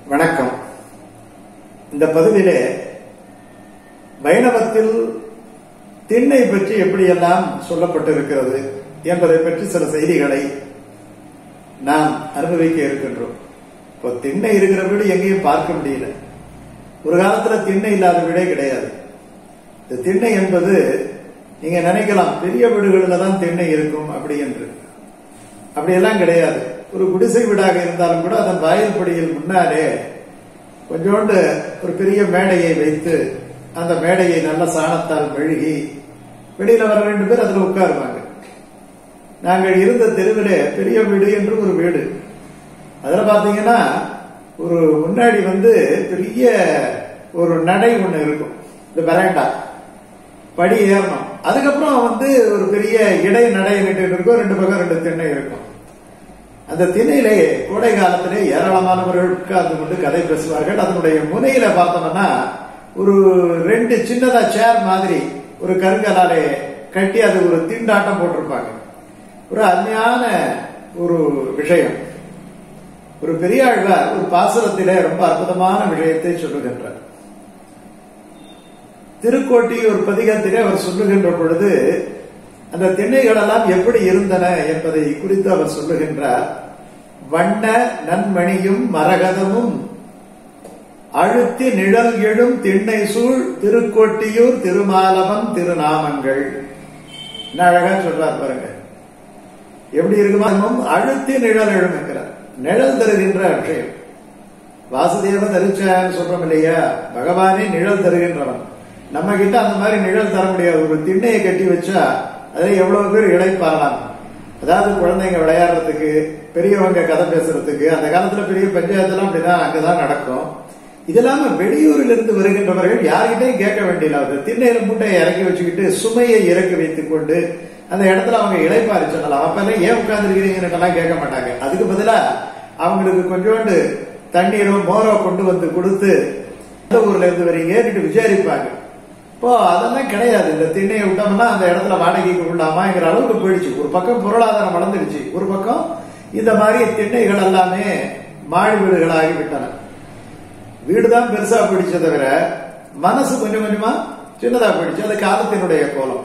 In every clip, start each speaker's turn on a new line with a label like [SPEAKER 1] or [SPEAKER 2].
[SPEAKER 1] வணக்கம் இந்த பதிவிலே வைணவத்தில் திண்ணை பற்றி எப்படியெல்லாம் சொல்லப்பட்டிருக்கிறது என்பதை பற்றி சில செய்திகளை நாம் அனுபவிக்க இருக்கின்றோம் இப்போ திண்ணை இருக்கிற வீடு எங்கேயும் பார்க்க முடியல ஒரு காலத்துல திண்ணை இல்லாத வீடே கிடையாது இந்த திண்ணை என்பது நீங்க நினைக்கலாம் பெரிய வீடுகளில் தான் திண்ணை இருக்கும் அப்படி என்று அப்படியெல்லாம் கிடையாது ஒரு குடிசை வீடாக இருந்தாலும் கூட அதன் வாயில்படியில் முன்னாலே கொஞ்சோண்டு ஒரு பெரிய மேடையை வைத்து அந்த மேடையை நல்ல சாணத்தால் மெழுகி வெளியில வர ரெண்டு பேர் அதுல உட்காருவாங்க நாங்கள் இருந்த தெருவிலே பெரிய வீடு என்று ஒரு வீடு அதுல பாத்தீங்கன்னா ஒரு முன்னாடி வந்து பெரிய ஒரு நடை ஒண்ணு இருக்கும் இந்த பரேண்டா படி ஏறணும் அதுக்கப்புறம் வந்து ஒரு பெரிய இடை நடை நின்று இருக்கும் ரெண்டு பக்கம் ரெண்டு திண்ணை இருக்கும் அந்த திணையிலே கோடை காலத்திலே ஏராளமானவர்கள் உட்கார்ந்து கொண்டு கதை பேசுவார்கள் அதனுடைய முனையில பார்த்தோம்னா ஒரு ரெண்டு சின்னதா சேர் மாதிரி ஒரு கருங்கலாலே கட்டி அது ஒரு திண்டாட்டம் போட்டிருப்பாங்க ஒரு அருமையான ஒரு விஷயம் ஒரு பெரியாழ்வார் ஒரு பாசுரத்திலே ரொம்ப அற்புதமான விஷயத்தை சொல்லுகின்றார் திருக்கோட்டியூர் பதிகத்திலே அவர் சொல்லுகின்ற பொழுது அந்த திண்ணைகள் எல்லாம் எப்படி இருந்தன என்பதை குறித்து அவர் சொல்லுகின்றார் வண்ண நன்மணியும் மரகதமும் அழுத்தி நிழல் எழும் திண்ணை சூழ் திருக்கோட்டியூர் திருமாலவன் திருநாமங்கள் என்ன அழகா சொல்றார் பாருங்க எப்படி இருக்குமா அழுத்தி நிழல் எழும் என்கிறார் நிழல் தருகின்ற விஷயம் வாசுதேவ தரிச்சான்னு சொல்றோம் இல்லையா பகவானே நிழல் தருகின்றவன் நம்ம கிட்ட அந்த மாதிரி நிழல் தர முடியாது ஒரு திண்ணையை கட்டி வச்சா அதுல எவ்வளவு பேர் இழைப்பாரலாம் அதாவது குழந்தைங்க விளையாடுறதுக்கு பெரியவங்க கதை பேசுறதுக்கு அந்த காலத்துல பெரிய பஞ்சாயத்துலாம் அப்படிதான் அங்கதான் நடக்கும் இதெல்லாம வெளியூரில் இருந்து வருகின்றவர்கள் யார்கிட்டையும் கேட்க வேண்டியது அந்த திண்ணையில மூட்டையை இறக்கி வச்சுக்கிட்டு சுமையை இறக்கி வைத்துக் கொண்டு அந்த இடத்துல அவங்க இழைப்பாரி சொல்லலாம் அப்பெல்லாம் ஏன் உட்கார்ந்துருக்கிறீங்கன்னு கேட்க மாட்டாங்க அதுக்கு பதிலா அவங்களுக்கு கொஞ்சோண்டு தண்ணீரோ மோரோ கொண்டு வந்து கொடுத்து எந்த ஊர்ல இருந்து வரீங்கன்னு விசாரிப்பாங்க இப்போ அதெல்லாம் கிடையாது இந்த திண்ணையை விட்டோம்னா அந்த இடத்துல வாடகைக்கு விடலாமாங்கிற அளவுக்கு போயிடுச்சு ஒரு பக்கம் பொருளாதாரம் வளர்ந்துடுச்சு ஒரு பக்கம் இந்த மாதிரி திண்ணைகள் எல்லாமே மாடி வீடுகளாகி விட்டன வீடுதான் பெருசா போயிடுச்சே தவிர மனசு கொஞ்சம் கொஞ்சமா சின்னதா போயிடுச்சு அது காலத்தினுடைய கோலம்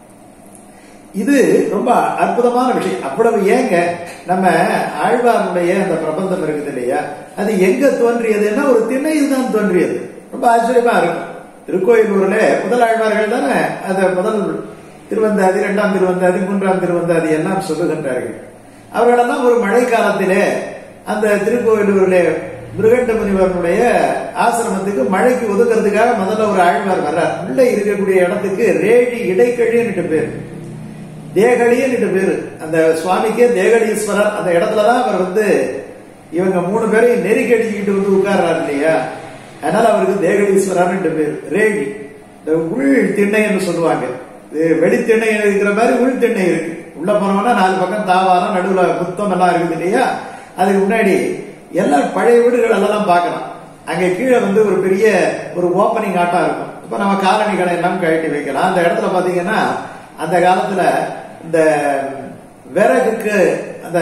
[SPEAKER 1] இது ரொம்ப அற்புதமான விஷயம் அவ்வளவு ஏங்க நம்ம ஆழ்வாருடைய அந்த பிரபந்தம் இருக்குது இல்லையா அது எங்க தோன்றியதுன்னா ஒரு திண்ணையில் தான் தோன்றியது ரொம்ப ஆச்சரியமா இருக்கும் திருக்கோயிலூர்ல முதல் ஆழ்வார்கள் தானே அந்த முதல் திருவந்தாதி இரண்டாம் திருவந்தாதி மூன்றாம் திருவந்தாதி எல்லாம் சொல்லுகின்றார்கள் அவர்களெல்லாம் ஒரு மழை காலத்திலே அந்த திருக்கோயிலூரிலே மிருகண்ட முனிவருடைய ஆசிரமத்துக்கு மழைக்கு ஒதுக்கிறதுக்காக முதல்ல ஒரு ஆழ்வார் வர்றார் உள்ள இருக்கக்கூடிய இடத்துக்கு ரேடி இடைக்கழின்னு பேர் தேகலின்னு பேரு அந்த சுவாமிக்கே தேகலீஸ்வரர் அந்த இடத்துலதான் அவர் வந்து இவங்க மூணு பேரையும் நெருக்கடிச்சுக்கிட்டு வந்து உட்கார்றாரு இல்லையா அதனால அவருக்கு தேகலீஸ்வரர்னு பேர் ரேடி இந்த உள் திண்ணைன்னு சொல்லுவாங்க வெளி திண்ணை இருக்கிற மாதிரி உள் திண்ணை இருக்கு உள்ள போனோம்னா நாலு பக்கம் தாவாரம் நடுவுல முத்தம் எல்லாம் இருக்குது இல்லையா அதுக்கு முன்னாடி எல்லாம் பழைய வீடுகள் எல்லாம் பார்க்கலாம் அங்க கீழே வந்து ஒரு பெரிய ஒரு ஓப்பனிங் ஆட்டா இருக்கும் இப்ப நம்ம காலனி கடை எல்லாம் கழட்டி வைக்கலாம் அந்த இடத்துல பாத்தீங்கன்னா அந்த காலத்துல இந்த விறகுக்கு அந்த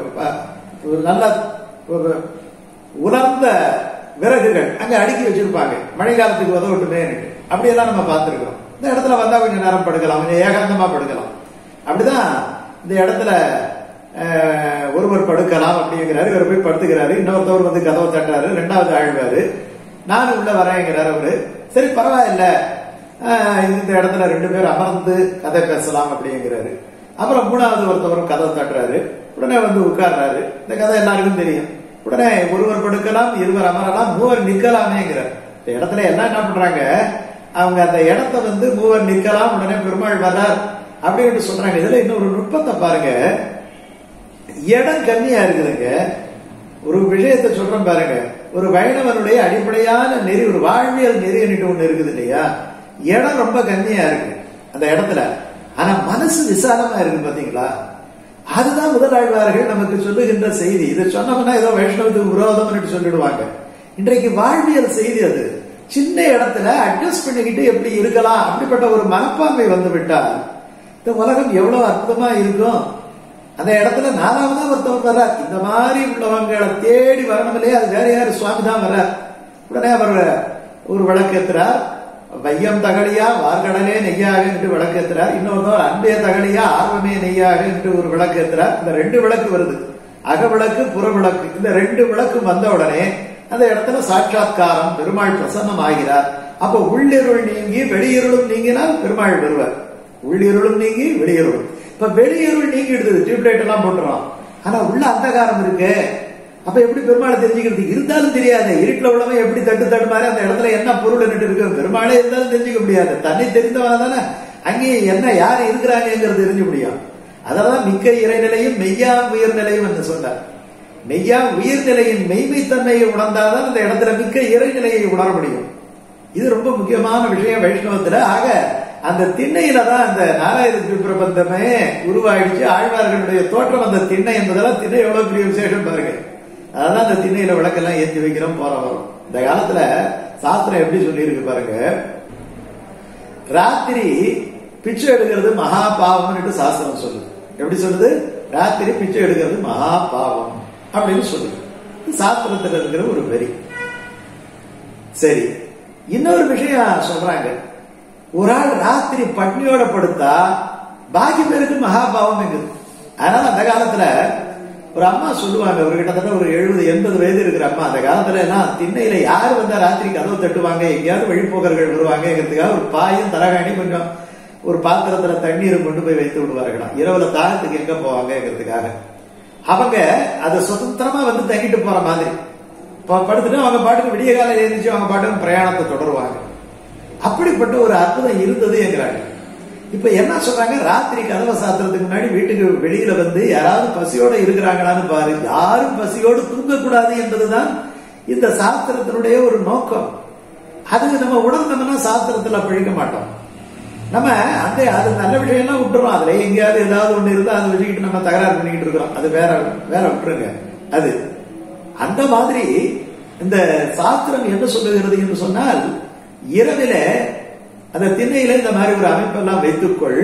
[SPEAKER 1] நல்ல ஒரு உலர்ந்த விறகுகள் அங்க அடுக்கி வச்சிருப்பாங்க மழை காலத்துக்கு உதவட்டுமே அப்படியெல்லாம் நம்ம பார்த்திருக்கிறோம் இந்த இடத்துல வந்தா கொஞ்சம் நேரம் படுக்கலாம் கொஞ்சம் ஏகாந்தமா படுக்கலாம் அப்படிதான் இந்த இடத்துல ஒருவர் படுக்கலாம் அப்படிங்கிறாரு இவர் போய் படுத்துக்கிறாரு இன்னொருத்தவர் வந்து கதவை தட்டுறாரு ரெண்டாவது ஆழ்வாரு நானும் உள்ள வரேங்கிறாரு அவரு சரி பரவாயில்ல இந்த இடத்துல ரெண்டு பேர் அமர்ந்து கதை பேசலாம் அப்படிங்கிறாரு அப்புறம் மூணாவது ஒருத்தவரும் கதை தட்டுறாரு உடனே வந்து உட்கார்றாரு இந்த கதை எல்லாருக்கும் தெரியும் உடனே ஒருவர் படுக்கலாம் இருவர் அமரலாம் மூவர் நிக்கலாமேங்கிறார் இந்த இடத்துல எல்லாம் என்ன பண்றாங்க அவங்க அந்த இடத்த வந்து மூவர் நிக்கலாம் உடனே பெருமாள் வர்றார் அப்படின்னு சொல்றாங்க இதுல இன்னொரு நுட்பத்தை பாருங்க இடம் கம்மியா இருக்குதுங்க ஒரு விஷயத்த சொல்றேன் பாருங்க ஒரு வைணவனுடைய அடிப்படையான நெறி ஒரு வாழ்வியல் நெறியன்ட்டு ஒண்ணு இருக்குது இல்லையா இடம் ரொம்ப கம்மியா இருக்கு அந்த இடத்துல ஆனா மனசு விசாலமா இருக்கு பாத்தீங்களா அதுதான் முதலாழ்வார்கள் நமக்கு சொல்லுகின்ற செய்தி இதை சொன்னோம்னா ஏதோ வைஷ்ணவத்துக்கு விரோதம் சொல்லிடுவாங்க இன்றைக்கு வாழ்வியல் செய்தி அது சின்ன இடத்துல அட்ஜஸ்ட் பண்ணிக்கிட்டு எப்படி இருக்கலாம் அப்படிப்பட்ட ஒரு மனப்பான்மை வந்து விட்டால் இந்த உலகம் எவ்வளவு அற்புதமா இருக்கும் அந்த இடத்துல நாலாவதா ஒருத்தவர் வர்றார் இந்த மாதிரி உள்ளவங்களை தேடி வரணும் இல்லையா அது வேற யாரு சுவாமி தான் வர்றார் உடனே அவர் ஒரு விளக்கேத்துறார் வையம் தகழியா வார்கடலே நெய்யாக என்று விளக்கேத்துறார் இன்னொருத்தவர் அன்பே தகழியா ஆர்வமே நெய்யாக என்று ஒரு விளக்கேத்துறார் இந்த ரெண்டு விளக்கு வருது அகவிளக்கு புற விளக்கு இந்த ரெண்டு விளக்கு வந்த உடனே அந்த இடத்துல சாட்சாத்காரம் பெருமாள் பிரசன்னம் ஆகிறார் அப்ப உள்ளிருள் நீங்கி வெளியிருளும் நீங்கினால் பெருமாள் வருவார் உள்ளிருளும் நீங்கி வெளியிருளும் இப்ப வெளியிருள் நீங்கிடுது டியூப்லைட் எல்லாம் போட்டுறோம் ஆனா உள்ள அந்தகாரம் இருக்கு அப்ப எப்படி பெருமாளை தெரிஞ்சுக்கிறது இருந்தாலும் தெரியாது இருட்டுல உள்ளவன் எப்படி தட்டு தட்டு மாதிரி அந்த இடத்துல என்ன பொருள் நின்று இருக்கு பெருமாளே இருந்தாலும் தெரிஞ்சுக்க முடியாது தன்னை தெரிந்தவன தானே அங்கேயே என்ன யார் இருக்கிறாங்கிறது தெரிஞ்சு முடியும் அதெல்லாம் மிக்க இறைநிலையும் மெய்யா உயர்நிலையும் என்று சொன்னார் மெய்யா உயிர்நிலையின் மெய்மைத்தன்மையை உணர்ந்தால்தான் அந்த இடத்துல மிக்க இறைநிலையை உணர முடியும் இது ரொம்ப முக்கியமான விஷயம் வைஷ்ணவத்துல ஆக அந்த திண்ணையில தான் அந்த நாலாயிரத்தி பிரபந்தமே உருவாயிடுச்சு ஆழ்வார்களுடைய தோற்றம் அந்த திண்ணை என்பதெல்லாம் திண்ணை எவ்வளவு பெரிய விசேஷம் பாருங்க அதெல்லாம் அந்த திண்ணையில விளக்கெல்லாம் ஏற்றி வைக்கிறோம் போற வரும் இந்த காலத்துல சாஸ்திரம் எப்படி சொல்லியிருக்கு பாருங்க ராத்திரி பிச்சை எடுக்கிறது மகா பாவம்னு சாஸ்திரம் சொல்லுது எப்படி சொல்லுது ராத்திரி பிச்சை எடுக்கிறது மகா பாவம் அப்படின்னு சொல்லுது சாஸ்திரத்துல இருக்கிற ஒரு வரி சரி இன்னொரு விஷயம் சொல்றாங்க ஒரு ஆள் ராத்திரி பட்னியோட படுத்தா பாக்கி பேருக்கு மகாபாவம் எங்குது அதனால அந்த காலத்துல ஒரு அம்மா சொல்லுவாங்க ஒரு கிட்டத்தட்ட ஒரு எழுபது எண்பது வயது இருக்கிற அம்மா அந்த காலத்துல எல்லாம் திண்ணையில யார் வந்தா ராத்திரி கதவு தட்டுவாங்க எங்கேயாவது வழிபோக்கர்கள் வருவாங்கிறதுக்காக ஒரு பாயும் தலகாணி கொஞ்சம் ஒரு பாத்திரத்துல தண்ணீர் கொண்டு போய் வைத்து விடுவார்களாம் இரவுல தாகத்துக்கு எங்க போவாங்கிறதுக்காக அவங்க அதை சுதந்திரமா வந்து தங்கிட்டு போற மாதிரி படுத்துட்டு அவங்க பாட்டுக்கு விடிய காலம் எழுந்துச்சு அவங்க பாட்டுக்கு பிரயாணத்தை தொடருவாங்க அப்படிப்பட்ட ஒரு அற்புதம் இருந்தது என்கிறாங்க இப்ப என்ன சொல்றாங்க ராத்திரி கதவை சாத்துறதுக்கு முன்னாடி வீட்டுக்கு வெளியில வந்து யாராவது பசியோட இருக்கிறாங்களான்னு பாரு யாரும் பசியோடு தூங்கக்கூடாது என்பதுதான் இந்த சாஸ்திரத்தினுடைய ஒரு நோக்கம் அது நம்ம உணர்ந்தோம்னா சாஸ்திரத்துல பழிக்க மாட்டோம் நம்ம அந்த அது நல்ல விஷயம்லாம் விட்டுறோம் அதுல எங்கேயாவது ஏதாவது ஒண்ணு இருந்தா அதை வச்சுக்கிட்டு நம்ம தகராறு பண்ணிக்கிட்டு இருக்கிறோம் அது வேற வேற விட்டுருங்க அது அந்த மாதிரி இந்த சாஸ்திரம் என்ன சொல்லுகிறது என்று சொன்னால் இரவில அந்த திண்ணையில இந்த மாதிரி ஒரு அமைப்பெல்லாம் வைத்துக்கொள்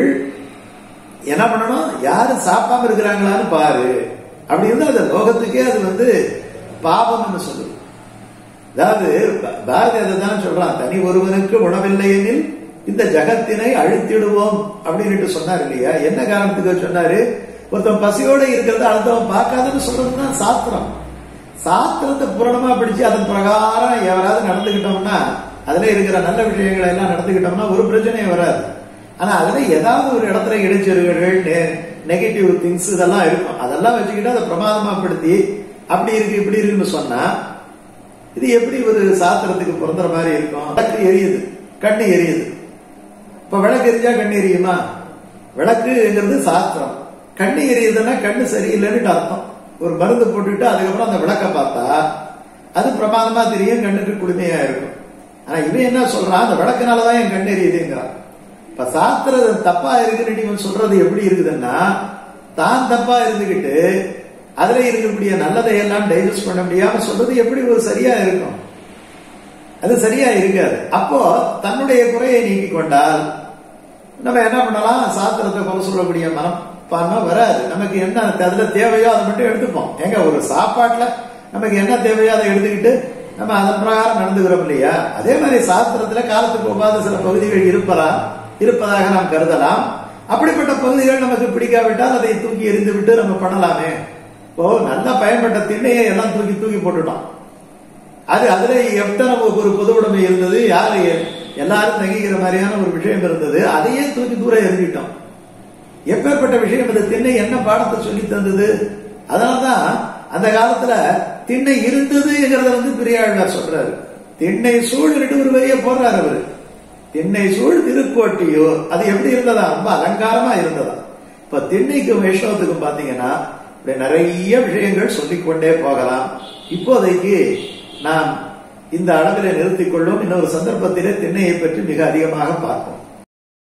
[SPEAKER 1] என்ன பண்ணணும் யாரும் சாப்பிடாம இருக்கிறாங்களான்னு பாரு அப்படி இருந்தா அந்த லோகத்துக்கே அது வந்து பாவம்னு சொல்லுது அதாவது பாரதி அதை தான் சொல்றான் தனி ஒருவனுக்கு உணவில்லை எனில் இந்த ஜகத்தினை அழித்திடுவோம் அப்படின்னு சொன்னார் இல்லையா என்ன காரணத்துக்கு சொன்னாரு ஒருத்தன் பசியோட இருக்கிறத அடுத்தவன் பார்க்காதன்னு சொல்றதுதான் சாஸ்திரம் சாஸ்திரத்தை பூரணமா படிச்சு அதன் பிரகாரம் எவராவது நடந்துகிட்டோம்னா அதுல இருக்கிற நல்ல விஷயங்களை எல்லாம் நடந்துகிட்டோம்னா ஒரு பிரச்சனையும் வராது ஆனா அதுல ஏதாவது ஒரு இடத்துல இடைச்செருகல்கள் நெகட்டிவ் திங்ஸ் இதெல்லாம் இருக்கும் அதெல்லாம் வச்சுக்கிட்டு அதை பிரமாதமா படுத்தி அப்படி இருக்கு இப்படி இருக்குன்னு சொன்னா இது எப்படி ஒரு சாஸ்திரத்துக்கு பிறந்த மாதிரி இருக்கும் விளக்கு எரியுது கண்ணு எரியுது இப்ப விளக்கு எரிஞ்சா கண்ணு எரியுமா விளக்குங்கிறது சாஸ்திரம் கண்ணு எரியுதுன்னா கண்ணு சரியில்லைன்னு அர்த்தம் ஒரு மருந்து போட்டுட்டு அதுக்கப்புறம் அந்த விளக்க பார்த்தா அது பிரமாதமா தெரியும் கண்ணுக்கு குளுமையா இருக்கும் ஆனா இவன் என்ன சொல்றான் அந்த விளக்குனாலதான் என் கண் எரியுதுங்கிறான் இப்ப சாஸ்திரம் தப்பா இருக்குன்னு நீங்க சொல்றது எப்படி இருக்குதுன்னா தான் தப்பா இருந்துகிட்டு அதுல இருக்கக்கூடிய நல்லதை எல்லாம் டைஜஸ்ட் பண்ண முடியாம சொல்றது எப்படி ஒரு சரியா இருக்கும் அது சரியா இருக்காது அப்போ தன்னுடைய குறையை நீக்கி கொண்டால் நம்ம என்ன பண்ணலாம் சாஸ்திரத்தை குறை சொல்லக்கூடிய மனம் பாருமா வராது நமக்கு என்ன அதுல தேவையோ அதை மட்டும் எடுத்துப்போம் ஏங்க ஒரு சாப்பாட்டுல நமக்கு என்ன தேவையோ அதை எடுத்துக்கிட்டு நம்ம அதன் பிரகாரம் நடந்துக்கிறோம் இல்லையா அதே மாதிரி சாஸ்திரத்துல காலத்துக்கு ஒவ்வாத சில பகுதிகள் இருப்பதா இருப்பதாக நாம் கருதலாம் அப்படிப்பட்ட பகுதிகள் நமக்கு பிடிக்காவிட்டால் அதை தூக்கி எறிந்து விட்டு நம்ம பண்ணலாமே இப்போ நல்லா பயன்பட்ட திண்ணையை எல்லாம் தூக்கி தூக்கி போட்டுட்டோம் அது அதுல எத்தனை ஒரு பொது உடைமை இருந்தது யாரு எல்லாரும் தங்கிக்கிற மாதிரியான ஒரு விஷயம் இருந்தது அதையே தூக்கி தூரம் எறிஞ்சிட்டோம் எப்பேற்பட்ட விஷயம் இந்த திண்ணை என்ன பாடத்தை சொல்லி தந்தது அதனாலதான் அந்த காலத்துல திண்ணை இருந்ததுங்கிறத வந்து பெரியாழ்வார் சொல்றாரு திண்ணை சூழ் ஒரு வரிய போடுறாரு அவரு திண்ணை சூழ் திருக்கோட்டியோ அது எப்படி இருந்ததா ரொம்ப அலங்காரமா இருந்ததா இப்ப திண்ணைக்கும் வைஷ்ணவத்துக்கும் பாத்தீங்கன்னா இப்படி நிறைய விஷயங்கள் சொல்லிக்கொண்டே போகலாம் இப்போதைக்கு நாம் இந்த அளவிலே நிறுத்திக் கொள்ளும் இன்னொரு சந்தர்ப்பத்திலே திண்ணையை பற்றி மிக அதிகமாக பார்ப்போம்